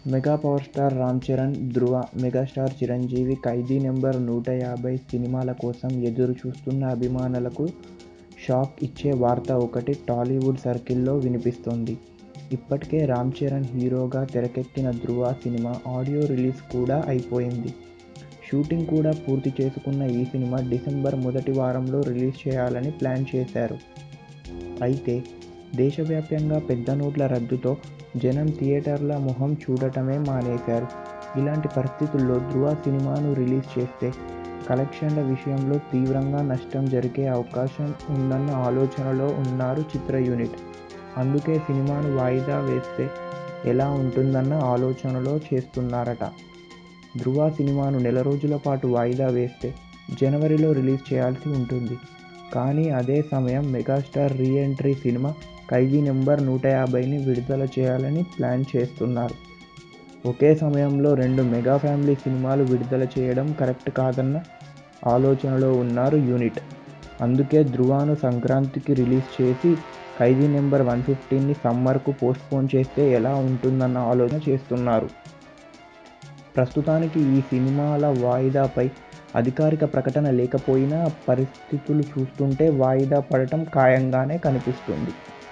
Mega power star Ram Charan, Dhruva, megastar Chiranjeevi 'Khaidi number నూట యాభై' సినిమాల కోసం ఎదురు చూస్తున్న అభిమానులకు షాక్ ఇచ్చే వార్త ఒకటి టాలీవుడ్ సర్కిల్స్లో వినిపిస్తోంది. ఇప్పటికే రామ్ చరణ్ హీరోగా తెరకెక్కిన 'ధృవ' సినిమా ఆడియో రిలీజ్ కూడా అయిపోయింది. షూటింగ్ కూడా పూర్తి చేసుకున్న ఈ సినిమా డిసెంబర్ మొదటి వారంలో రిలీజ్ చేయాలని ప్లాన్ చేశారు. అయితే దేశవ్యాప్తంగా పెద్ద నోట్ల రద్దుతో జనం థియేటర్ల మొహం చూడటమే మానేశారు. ఇలాంటి పరిస్థితుల్లో 'ధృవ' సినిమాను రిలీజ్ చేస్తే కలెక్షన్ల విషయంలో తీవ్రంగా నష్టం జరిగే అవకాశం ఉందన్న ఆలోచనలో ఉన్నారు చిత్ర యూనిట్. అందుకే సినిమాను వాయిదా వేస్తే ఎలా ఉంటుందన్న ఆలోచనలో చేస్తున్నారట. 'ధృవ' సినిమాను నెల రోజుల పాటు వాయిదా వేస్తే జనవరిలో రిలీజ్ చేయాల్సి ఉంటుంది. కానీ అదే సమయం megastar re entry cinema 'Khaidi number నూట యాభై'ని విడుదల చేయాలని ప్లాన్ చేస్తున్నారు. ఒకే సమయంలో రెండు మెగా ఫ్యామిలీ సినిమాలు విడుదల చేయడం కరెక్ట్ కాదన్న ఆలోచనలో ఉన్నారు యూనిట్. అందుకే 'ధృవ'ను సంక్రాంతికి రిలీజ్ చేసి 'ఖైదీ నంబర్ వన్ ఫిఫ్టీ'ని సమ్మర్కు పోస్ట్పోన్ చేస్తే ఎలా ఉంటుందన్న ఆలోచన చేస్తున్నారు. ప్రస్తుతానికి ఈ సినిమాల వాయిదాపై అధికారిక ప్రకటన లేకపోయినా పరిస్థితులు చూస్తుంటే వాయిదా పడటం ఖాయంగానే కనిపిస్తోంది.